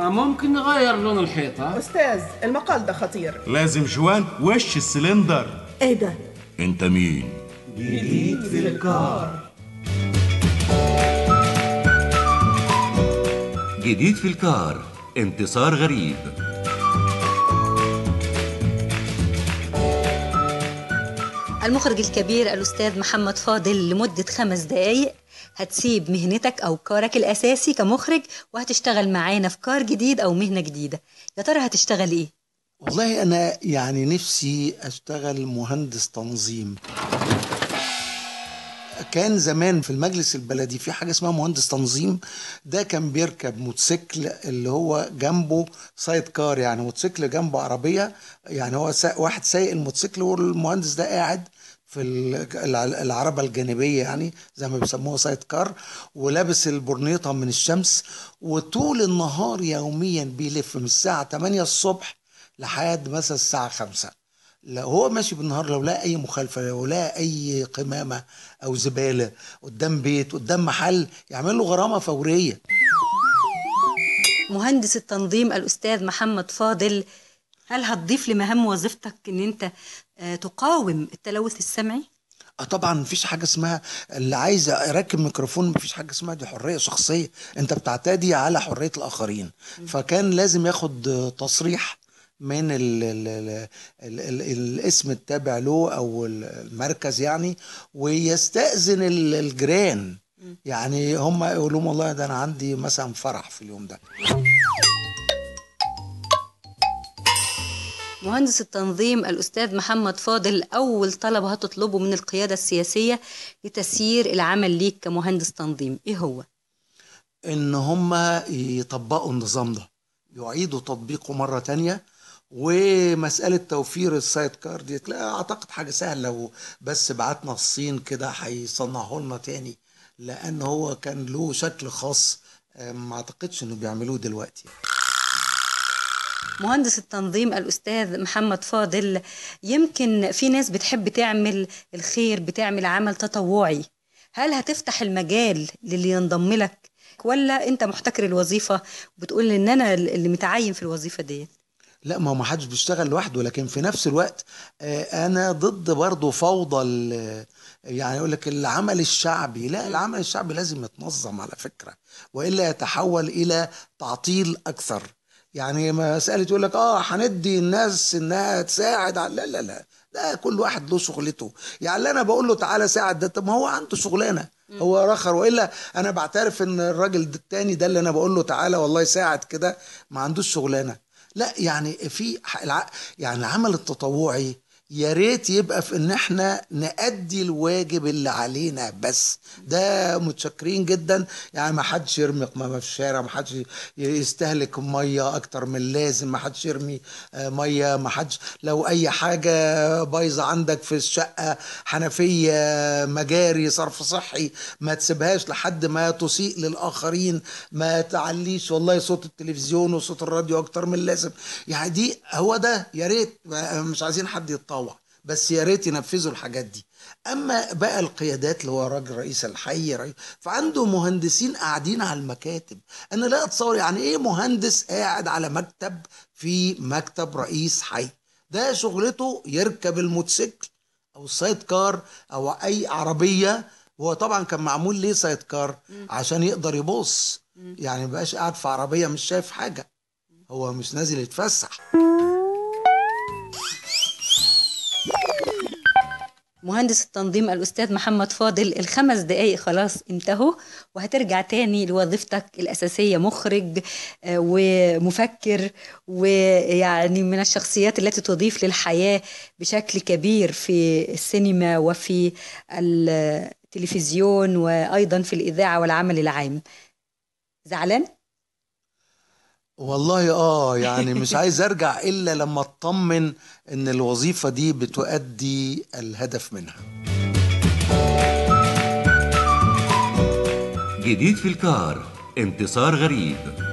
ما ممكن نغير لون الحيطة أستاذ المقال ده خطير لازم جوان وش السلندر ايه ده انت مين جديد في الكار جديد في الكار انتصار غريب المخرج الكبير الأستاذ محمد فاضل لمدة خمس دقايق هتسيب مهنتك أو كارك الأساسي كمخرج وهتشتغل معانا في كار جديد أو مهنة جديدة يا ترى هتشتغل إيه؟ والله انا يعني نفسي اشتغل مهندس تنظيم كان زمان في المجلس البلدي في حاجه اسمها مهندس تنظيم ده كان بيركب موتوسيكل اللي هو جنبه سايد كار يعني موتوسيكل جنبه عربيه يعني هو سا واحد سايق الموتوسيكل والمهندس ده قاعد في ال- الع- العربة الجانبية يعني زي ما بيسموها سايد كار ولابس البرنيطة من الشمس وطول النهار يوميا بيلف من الساعة 8 الصبح لحد مثلا الساعة 5 لو هو ماشي بالنهار لو لقى أي مخالفة لو لقى أي قمامة أو زبالة قدام بيت قدام محل يعمل له غرامة فورية مهندس التنظيم الأستاذ محمد فاضل هل هتضيف لمهام وظيفتك إن أنت آه، تقاوم التلوث السمعي؟ اه طبعا مفيش حاجه اسمها اللي عايز يركب ميكروفون مفيش حاجه اسمها دي حريه شخصيه انت بتعتدي على حريه الاخرين فكان لازم ياخد تصريح من ال ال ال ال ال الاسم التابع له او المركز يعني ويستأذن ال- الجيران يعني هم يقولوا لهم والله ده انا عندي مثلا فرح في اليوم ده مهندس التنظيم الأستاذ محمد فاضل أول طلب هتطلبه من القيادة السياسية لتسيير العمل ليك كمهندس تنظيم إيه هو؟ ان هم يطبقوا النظام ده يعيدوا تطبيقه مرة تانية ومسألة توفير السايد كار دي لا أعتقد حاجة سهلة لو بس بعتنا الصين كده هيصنعه لنا تاني لأن هو كان له شكل خاص آه، ما أعتقدش إنه بيعملوه دلوقتي مهندس التنظيم الأستاذ محمد فاضل يمكن في ناس بتحب تعمل الخير بتعمل عمل تطوعي هل هتفتح المجال للي ينضم لك ولا انت محتكر الوظيفة وبتقول ان انا اللي متعين في الوظيفة دي لا ما هو ما حدش بيشتغل لوحده لكن في نفس الوقت آه، انا ضد برضه فوضى ال- يعني يقول لك العمل الشعبي لا العمل الشعبي لازم يتنظم على فكره والا يتحول الى تعطيل اكثر يعني مساله يقول لك اه هندي الناس انها تساعد على- لا لا لا ده كل واحد له شغلته يعني اللي انا بقول له تعالى ساعد ده طب ما هو عنده شغلانه هو رخر والا انا بعترف ان الراجل ده التاني ده اللي انا بقول له تعالى والله ساعد كده ما عندوش شغلانه لا يعني في ح- الع- يعني العمل التطوعي يا ريت يبقى في ان احنا نأدي الواجب اللي علينا بس ده متشكرين جدا يعني ما حدش يرمي قمامه في الشارع ما حدش يستهلك ميه اكتر من اللازم ما حدش يرمي آه، ميه ما حدش لو اي حاجه بايظه عندك في الشقه حنفيه مجاري صرف صحي ما تسيبهاش لحد ما تسيء للاخرين ما تعليش والله صوت التلفزيون وصوت الراديو اكتر من اللازم يعني دي هو ده يا ريت ما- مش عايزين حد يتطوع بس يا ريت ينفذوا الحاجات دي اما بقى القيادات اللي هو راجل رئيس الحي رئيس فعنده مهندسين قاعدين على المكاتب انا لا اتصور يعني ايه مهندس قاعد على مكتب في مكتب رئيس حي ده شغلته يركب الموتوسيكل او السايد كار او اي عربيه هو طبعا كان معمول ليه سايد كار عشان يقدر يبص يعني مبقاش قاعد في عربيه مش شايف حاجه هو مش نازل يتفسح مهندس التنظيم الأستاذ محمد فاضل الخمس دقايق خلاص انتهوا وهترجع تاني لوظيفتك الأساسية مخرج آه، ومفكر ويعني من الشخصيات التي تضيف للحياة بشكل كبير في السينما وفي التلفزيون وأيضا في الإذاعة والعمل العام زعلان؟ والله اه يعني مش عايز ارجع الا لما اطمن ان الوظيفه دي بتؤدي الهدف منها جديد في الكار انتصار غريب